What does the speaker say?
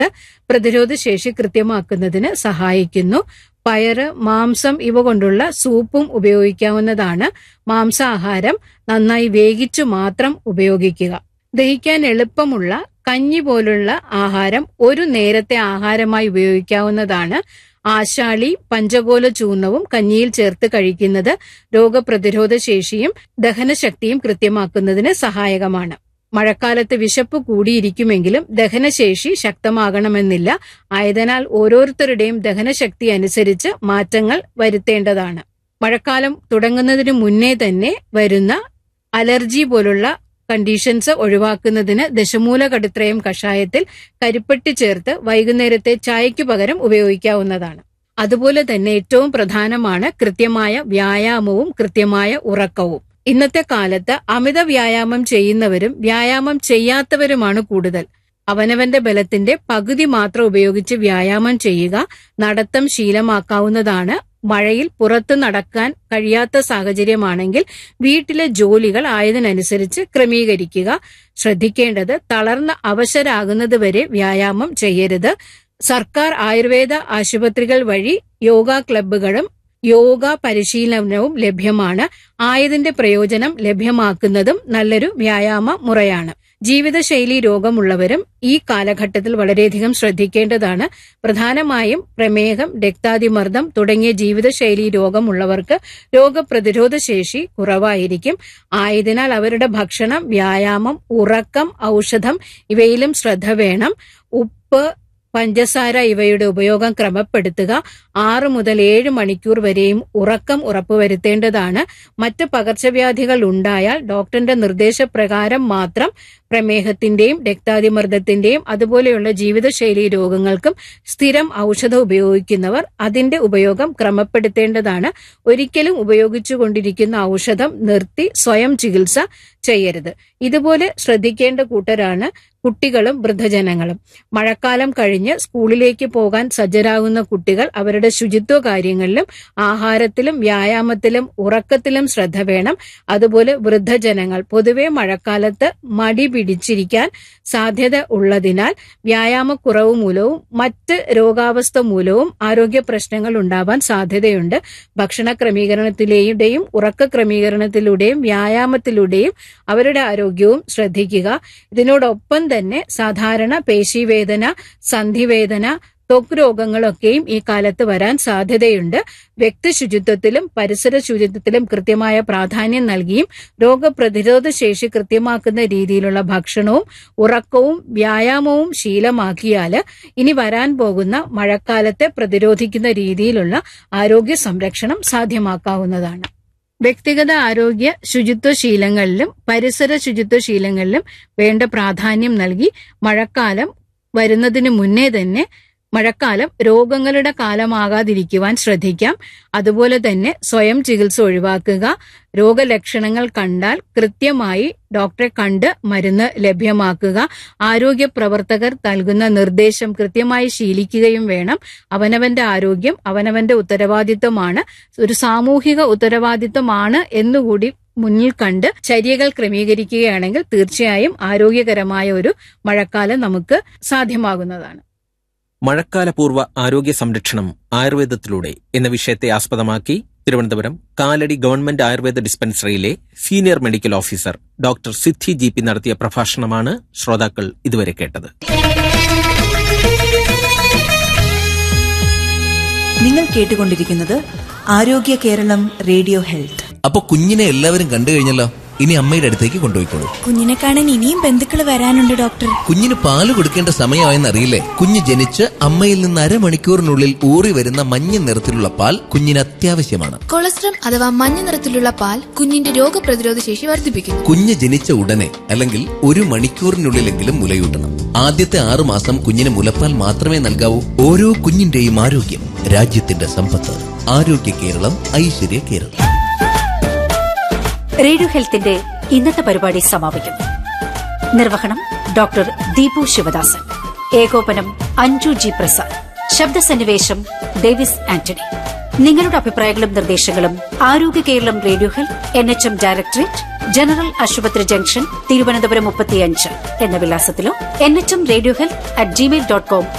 ചേർത്ത് പ്രതിരോധ ശേഷി കൃത്യമാക്കുന്നതിന് സഹായിക്കുന്നു പയറ് മാംസം ഇവ കൊണ്ടുള്ള സൂപ്പും ഉപയോഗിക്കാവുന്നതാണ് മാംസാഹാരം നന്നായി വേവിച്ചു മാത്രം ഉപയോഗിക്കുക ദഹിക്കാൻ എളുപ്പമുള്ള കഞ്ഞി പോലുള്ള ആഹാരം ഒരു നേരത്തെ ആഹാരമായി ഉപയോഗിക്കാവുന്നതാണ് ആശാളി പഞ്ചകോല ചൂർണവും കഞ്ഞിയിൽ ചേർത്ത് കഴിക്കുന്നത് രോഗപ്രതിരോധ ശേഷിയും ദഹനശക്തിയും കൃത്യമാക്കുന്നതിന് സഹായകമാണ് മഴക്കാലത്ത് വിശപ്പ് കൂടിയിരിക്കുമെങ്കിലും ദഹനശേഷി ശക്തമാകണമെന്നില്ല ആയതിനാൽ ഓരോരുത്തരുടെയും ദഹനശക്തി അനുസരിച്ച് മാറ്റങ്ങൾ വരുത്തേണ്ടതാണ് മഴക്കാലം തുടങ്ങുന്നതിന് മുന്നേ തന്നെ വരുന്ന അലർജി പോലുള്ള കണ്ടീഷൻസ് ഒഴിവാക്കുന്നതിന് ദശമൂല കടുത്രയം കഷായത്തിൽ കരിപ്പെട്ടി ചേർത്ത് വൈകുന്നേരത്തെ ചായയ്ക്കു പകരം ഉപയോഗിക്കാവുന്നതാണ് അതുപോലെ തന്നെ ഏറ്റവും പ്രധാനമാണ് കൃത്യമായ വ്യായാമവും കൃത്യമായ ഉറക്കവും ഇന്നത്തെ കാലത്ത് അമിത വ്യായാമം ചെയ്യുന്നവരും വ്യായാമം ചെയ്യാത്തവരുമാണ് കൂടുതൽ അവനവന്റെ ബലത്തിന്റെ പകുതി മാത്രം ഉപയോഗിച്ച് വ്യായാമം ചെയ്യുക നടത്തം ശീലമാക്കാവുന്നതാണ് മഴയിൽ പുറത്തു നടക്കാൻ കഴിയാത്ത സാഹചര്യമാണെങ്കിൽ വീട്ടിലെ ജോലികൾ ആയതിനനുസരിച്ച് ക്രമീകരിക്കുക ശ്രദ്ധിക്കേണ്ടത് തളർന്ന അവശരാകുന്നത് വരെ വ്യായാമം ചെയ്യരുത് സർക്കാർ ആയുർവേദ ആശുപത്രികൾ വഴി യോഗ ക്ലബ്ബുകളും യോഗ പരിശീലനവും ലഭ്യമാണ് ആയതിന്റെ പ്രയോജനം ലഭ്യമാക്കുന്നതും നല്ലൊരു വ്യായാമ മുറയാണ് ജീവിതശൈലി രോഗമുള്ളവരും ഈ കാലഘട്ടത്തിൽ വളരെയധികം ശ്രദ്ധിക്കേണ്ടതാണ് പ്രധാനമായും പ്രമേഹം രക്താതിമർദ്ദം തുടങ്ങിയ ജീവിതശൈലി രോഗമുള്ളവർക്ക് രോഗപ്രതിരോധ ശേഷി കുറവായിരിക്കും ആയതിനാൽ അവരുടെ ഭക്ഷണം വ്യായാമം ഉറക്കം ഔഷധം ഇവയിലും ശ്രദ്ധ വേണം ഉപ്പ് പഞ്ചസാര ഇവയുടെ ഉപയോഗം ക്രമപ്പെടുത്തുക ആറ് മുതൽ ഏഴ് മണിക്കൂർ വരെയും ഉറക്കം ഉറപ്പുവരുത്തേണ്ടതാണ് മറ്റ് പകർച്ചവ്യാധികൾ ഉണ്ടായാൽ ഡോക്ടറിന്റെ നിർദ്ദേശപ്രകാരം മാത്രം പ്രമേഹത്തിന്റെയും രക്താതിമർദ്ദത്തിന്റെയും അതുപോലെയുള്ള ജീവിതശൈലി രോഗങ്ങൾക്കും സ്ഥിരം ഔഷധം ഉപയോഗിക്കുന്നവർ അതിന്റെ ഉപയോഗം ക്രമപ്പെടുത്തേണ്ടതാണ് ഒരിക്കലും ഉപയോഗിച്ചുകൊണ്ടിരിക്കുന്ന ഔഷധം നിർത്തി സ്വയം ചികിത്സ ചെയ്യരുത് ഇതുപോലെ ശ്രദ്ധിക്കേണ്ട കൂട്ടരാണ് കുട്ടികളും വൃദ്ധജനങ്ങളും മഴക്കാലം കഴിഞ്ഞ് സ്കൂളിലേക്ക് പോകാൻ സജ്ജരാകുന്ന കുട്ടികൾ അവരുടെ ശുചിത്വ കാര്യങ്ങളിലും ആഹാരത്തിലും വ്യായാമത്തിലും ഉറക്കത്തിലും ശ്രദ്ധ വേണം അതുപോലെ വൃദ്ധജനങ്ങൾ പൊതുവെ മഴക്കാലത്ത് മടി പിടിച്ചിരിക്കാൻ സാധ്യത ഉള്ളതിനാൽ വ്യായാമക്കുറവ് മൂലവും മറ്റ് രോഗാവസ്ഥ മൂലവും ആരോഗ്യ പ്രശ്നങ്ങൾ ഉണ്ടാവാൻ സാധ്യതയുണ്ട് ഭക്ഷണ ക്രമീകരണത്തിലൂടെയും ഉറക്ക ക്രമീകരണത്തിലൂടെയും വ്യായാമത്തിലൂടെയും അവരുടെ ആരോഗ്യവും ശ്രദ്ധിക്കുക ഇതിനോടൊപ്പം തന്നെ സാധാരണ പേശിവേദന സന്ധിവേദന ത്വക്ക് രോഗങ്ങളൊക്കെയും ഈ കാലത്ത് വരാൻ സാധ്യതയുണ്ട് വ്യക്തി ശുചിത്വത്തിലും പരിസര ശുചിത്വത്തിലും കൃത്യമായ പ്രാധാന്യം നൽകിയും രോഗപ്രതിരോധ ശേഷി കൃത്യമാക്കുന്ന രീതിയിലുള്ള ഭക്ഷണവും ഉറക്കവും വ്യായാമവും ശീലമാക്കിയാൽ ഇനി വരാൻ പോകുന്ന മഴക്കാലത്തെ പ്രതിരോധിക്കുന്ന രീതിയിലുള്ള ആരോഗ്യ സംരക്ഷണം സാധ്യമാക്കാവുന്നതാണ് വ്യക്തിഗത ആരോഗ്യ ശുചിത്വ ശീലങ്ങളിലും പരിസര ശുചിത്വ ശീലങ്ങളിലും വേണ്ട പ്രാധാന്യം നൽകി മഴക്കാലം വരുന്നതിന് മുന്നേ തന്നെ മഴക്കാലം രോഗങ്ങളുടെ കാലമാകാതിരിക്കുവാൻ ശ്രദ്ധിക്കാം അതുപോലെ തന്നെ സ്വയം ചികിത്സ ഒഴിവാക്കുക രോഗലക്ഷണങ്ങൾ കണ്ടാൽ കൃത്യമായി ഡോക്ടറെ കണ്ട് മരുന്ന് ലഭ്യമാക്കുക ആരോഗ്യ പ്രവർത്തകർ നൽകുന്ന നിർദ്ദേശം കൃത്യമായി ശീലിക്കുകയും വേണം അവനവന്റെ ആരോഗ്യം അവനവന്റെ ഉത്തരവാദിത്വമാണ് ഒരു സാമൂഹിക ഉത്തരവാദിത്വമാണ് എന്നുകൂടി മുന്നിൽ കണ്ട് ചര്യകൾ ക്രമീകരിക്കുകയാണെങ്കിൽ തീർച്ചയായും ആരോഗ്യകരമായ ഒരു മഴക്കാലം നമുക്ക് സാധ്യമാകുന്നതാണ് മഴക്കാലപൂർവ്വ ആരോഗ്യ സംരക്ഷണം ആയുർവേദത്തിലൂടെ എന്ന വിഷയത്തെ ആസ്പദമാക്കി തിരുവനന്തപുരം കാലടി ഗവൺമെന്റ് ആയുർവേദ ഡിസ്പെൻസറിയിലെ senior medical officer doctor Siddhi G P നടത്തിയ പ്രഭാഷണമാണ് ശ്രോതാക്കൾ ഇതുവരെ കേട്ടത് നിങ്ങൾ കേട്ടുകൊണ്ടിരിക്കുന്നത് ആരോഗ്യ കേരളം റേഡിയോ ഹെൽത്ത് അപ്പൊ കുഞ്ഞിനെ എല്ലാവരും കണ്ടു കഴിഞ്ഞല്ലോ ഇനി അമ്മയുടെ അടുത്തേക്ക് കൊണ്ടുപോയിക്കോളൂ കുഞ്ഞിനെ കാണാൻ ഇനിയും ബന്ധുക്കൾ വരാനുണ്ട് ഡോക്ടർ കുഞ്ഞിന് പാല് കൊടുക്കേണ്ട സമയമായെന്ന് അറിയില്ലേ കുഞ്ഞ് ജനിച്ച് അമ്മയിൽ നിന്ന് അരമണിക്കൂറിനുള്ളിൽ ഊറി വരുന്ന മഞ്ഞ നിറത്തിലുള്ള പാൽ കുഞ്ഞിന് അത്യാവശ്യമാണ് കൊളസ്ട്രം അഥവാ മഞ്ഞ നിറത്തിലുള്ള പാൽ കുഞ്ഞിന്റെ രോഗപ്രതിരോധ ശേഷി വർദ്ധിപ്പിക്കുന്നു കുഞ്ഞ് ജനിച്ച ഉടനെ അല്ലെങ്കിൽ ഒരു മണിക്കൂറിനുള്ളിലെങ്കിലും മുലയൂട്ടണം ആദ്യത്തെ ആറു മാസം കുഞ്ഞിന് മുലപ്പാൽ മാത്രമേ നൽകാവൂ ഓരോ കുഞ്ഞിന്റെയും ആരോഗ്യം രാജ്യത്തിന്റെ സമ്പത്ത് ആരോഗ്യ കേരളം ഐശ്വര്യ കേരളം റേഡിയോ ഹെൽത്തിന്റെ ഇന്നത്തെ പരിപാടി സമാപിക്കുന്നു നിർവഹണം ഡോക്ടർ ദീപു ശിവദാസൻ ഏകോപനം അഞ്ജു ജി പ്രസാദ് ശബ്ദസന്നിവേശം ഡേവിസ് ആന്റണി നിങ്ങളുടെ അഭിപ്രായങ്ങളും നിർദ്ദേശങ്ങളും Arogya Keralam radio health N H M directorate general ആശുപത്രി ജംഗ്ഷൻ തിരുവനന്തപുരം മുപ്പത്തിയഞ്ച് എന്ന വിലാസത്തിലോ N H M radio health at Gmail dot com